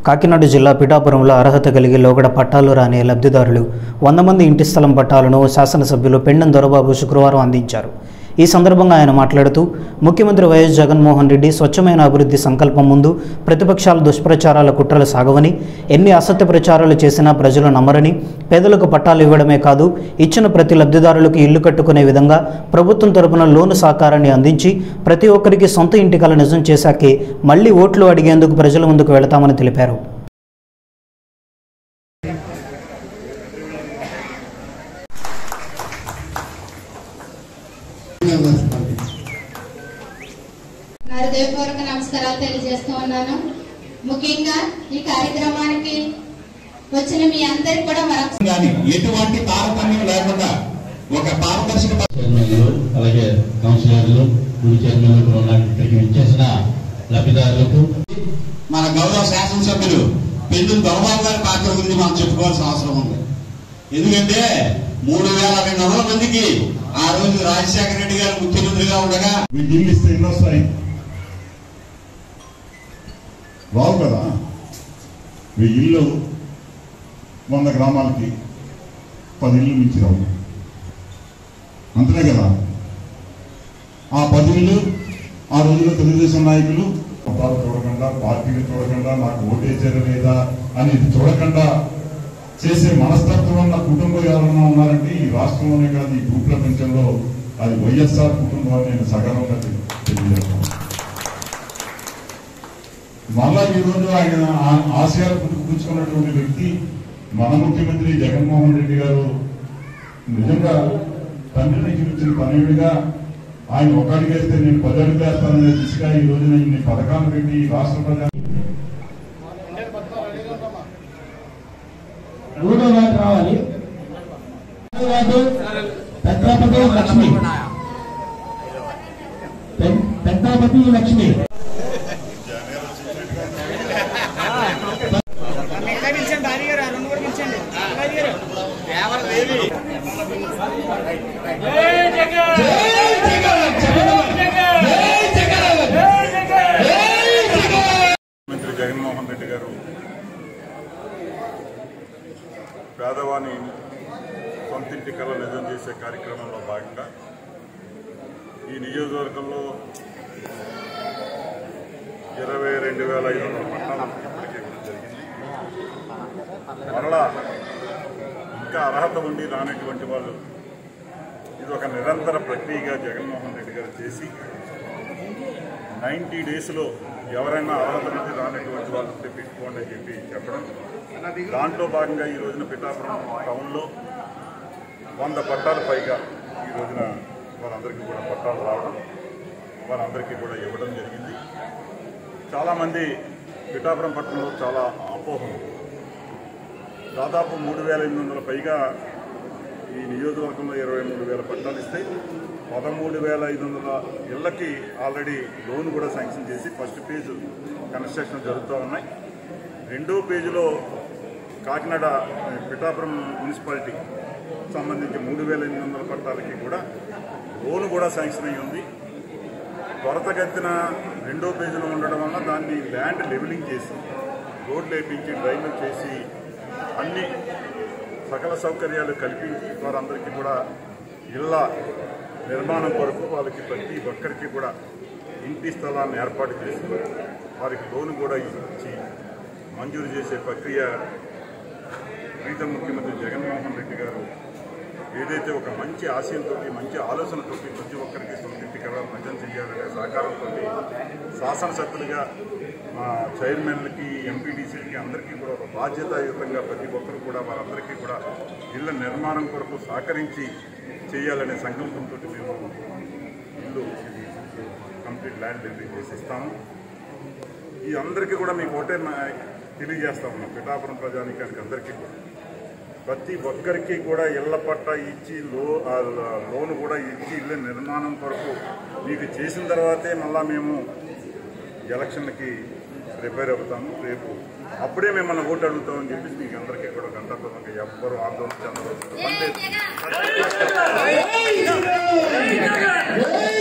కాకినాడ జిల్లా పిఠాపురంలో అర్హత కలిగి లోగడ పట్టాలు రాని లబ్ధిదారులు వంద మంది ఇంటి స్థలం పట్టాలను శాసనసభ్యులు పెండం దొరబాబు శుక్రవారం అందించారు ఈ సందర్భంగా ఆయన మాట్లాడుతూ ముఖ్యమంత్రి వైఎస్ జగన్మోహన్ రెడ్డి స్వచ్ఛమైన అభివృద్ధి సంకల్పం ముందు ప్రతిపక్షాల దుష్ప్రచారాల కుట్రలు సాగవని ఎన్ని అసత్య ప్రచారాలు చేసినా ప్రజలు నమ్మరని పేదలకు పట్టాలు ఇవ్వడమే కాదు ఇచ్చిన ప్రతి లబ్ధిదారులకు ఇల్లు కట్టుకునే విధంగా ప్రభుత్వం తరపున లోను సహకారాన్ని అందించి ప్రతి ఒక్కరికి సొంత ఇంటి కల నిజం చేశాకే మళ్లీ ఓట్లు అడిగేందుకు ప్రజల ముందుకు వెళతామని తెలిపారు నా హృదయపూర్వక నమస్కారాలు తెలియజేస్తూ ఉన్నాను ముఖ్యంగా ఈ కార్యక్రమానికి వచ్చిన మీ అందరికి కూడా మరొక కానీ ఎటువంటి తారతమ్యం లేకుండా ఒక పారదర్శక చైర్మన్లు అలాగే కౌన్సిలర్లు గుడి చైర్మన్లు కూడా ఉన్నారు. ఇక్కడికి విచ్చేసిన లబ్ధిదారులకు మన గౌరవ శాసనసభ్యులు పెందులు దొరబాబు గారి పాత్ర గురించి మనం చెప్పుకోవాల్సిన అవసరం ఉంది ఎందుకంటే మూడు వేల రెండు వందల మందికి ఆ రోజు రాజశేఖర రెడ్డి గారు ముఖ్యమంత్రిగా ఉండగా మీకు ఇల్లు ఇస్తే ఇల్లు వస్తాయి రావు కదా మీ ఇల్లు వంద గ్రామాలకి పది ఇల్లు మించి రావు అంతనే కదా ఆ పది ఇల్లు ఆ రోజుల్లో తెలుగుదేశం నాయకులు మతాలు చూడకుండా పార్టీలు చూడకుండా నాకు ఓటేసారు లేదా అనేది చూడకుండా చేసే మనస్తత్వం ఉన్న కుటుంబం ఎవరన్నా ఉన్నారంటే ఈ రాష్ట్రంలోనే కాదు ఈ భూ ప్రపంచంలో అది వైఎస్ఆర్ కుటుంబం అని నేను సగర్వంగా తెలి- తెలియజేస్తాను మళ్ళా ఈ రోజు ఆయన ఆ- ఆశయాలు పుట్టుకున్నటువంటి వ్యక్తి మన ముఖ్యమంత్రి జగన్మోహన్ రెడ్డి గారు నిజంగా తండ్రిని చూపించిన తనయుడిగా ఆయన ఒక అడుగు వేస్తే నేను పది అడుగులు వేస్తాననే దిశగా ఈ రోజున ఇన్ని పథకాలు పెట్టి ఈ రాష్ట్ర ప్రజలు మూడో వార్డు రావాలి మూడో వార్డు పెద్దాపతి లక్ష్మి పెన్- పెద్దాపతి లక్ష్మి ముఖ్యమంత్రి జగన్మోహన్ రెడ్డి గారు పేదవాని సొంతింటి కళ నిజం చేసే కార్యక్రమంలో భాగంగా ఈ నియోజకవర్గంలో ఇరవై రెండు వేల ఐదు వందల పట్టాలు ఇప్పటికే ఇవ్వడం జరిగింది మరలా ఇంకా అర్హత ఉండి రానటువంటి వాళ్ళు ఇది ఒక నిరంతర ప్రక్రియగా జగన్మోహన్ రెడ్డి గారు చేసి నైంటీ డేస్లో ఎవరైనా అర్హత నుండి రానటువంటి వాళ్ళు ఉంటే పెట్టుకోండి అని చెప్పి చెప్పడం దాంట్లో భాగంగా ఈ రోజున పిఠాపురం టౌన్లో వంద పట్టాల పైగా ఈ రోజున వారందరికీ కూడా పట్టాలు రావడం వారందరికీ కూడా ఇవ్వడం జరిగింది చాలామంది పిఠాపురం పట్టణంలో చాలా అపోహలు దాదాపు మూడు వేల ఎనిమిది వందల పైగా ఈ నియోజకవర్గంలో ఇరవై మూడు వేల పట్టాలు ఇస్తే పదమూడు వేల ఐదు వందల ఇళ్లకి ఆల్రెడీ లోన్ కూడా శాంక్షన్ చేసి ఫస్ట్ పేజ్ కన్స్ట్రక్షన్ జరుగుతూ ఉన్నాయి రెండో పేజీలో కాకినాడ పిఠాపురం మున్సిపాలిటీ సంబంధించి మూడు వేల ఎనిమిది వందల పట్టాలకి కూడా లోన్ కూడా శాంక్షన్ అయి ఉంది త్వరతగతిన రెండో పేజీలో ఉండడం వల్ల దాన్ని ల్యాండ్ లెవెలింగ్ చేసి రోడ్లు వేపించి డ్రైన్లు చేసి అన్ని సకల సౌకర్యాలు కల్పించి వారందరికీ కూడా ఇళ్ళ నిర్మాణం కొరకు వాళ్ళకి ప్రతి ఒక్కరికి కూడా ఇంటి స్థలాన్ని ఏర్పాటు చేసి వారికి లోన్ కూడా ఇచ్చి మంజూరు చేసే ప్రక్రియ ప్రీతం ముఖ్యమంత్రి జగన్మోహన్ రెడ్డి గారు ఏదైతే ఒక మంచి ఆశయంతో మంచి ఆలోచనతో ప్రతి ఒక్కరికి సొంతింటి కళ నిజం చేయాలనే సహకారంతో శాసనసభ్యులుగా మా చైర్మన్లకి ఎంపీడీసీలకి అందరికీ కూడా ఒక బాధ్యతాయుతంగా ప్రతి ఒక్కరు కూడా వారందరికీ కూడా ఇళ్ల నిర్మాణం కొరకు సహకరించి చేయాలనే సంకల్పంతో మేము ఇల్లు ఇది కంప్లీట్ ల్యాండ్ డెలివరీ చేసి ఇస్తాము ఈ అందరికీ కూడా మీకు ఒకటే మా- తెలియజేస్తా ఉన్నాం పిఠాపురం ప్రజానికానికి అందరికీ కూడా ప్రతి ఒక్కరికి కూడా ఇళ్ల పట్ట ఇచ్చి లో ఆ లోన్ కూడా ఇచ్చి ఇళ్ళ నిర్మాణం కొరకు మీకు చేసిన తర్వాతే మళ్ళా మేము ఎలక్షన్లకి ప్రిపేర్ అవుతాము రేపు అప్పుడే మిమ్మల్ని ఓటు అడుగుతామని చెప్పేసి మీకు అందరికీ కూడా గంటపరంగా ఎవ్వరు ఆందోళన చెందవలసిన పని లేదు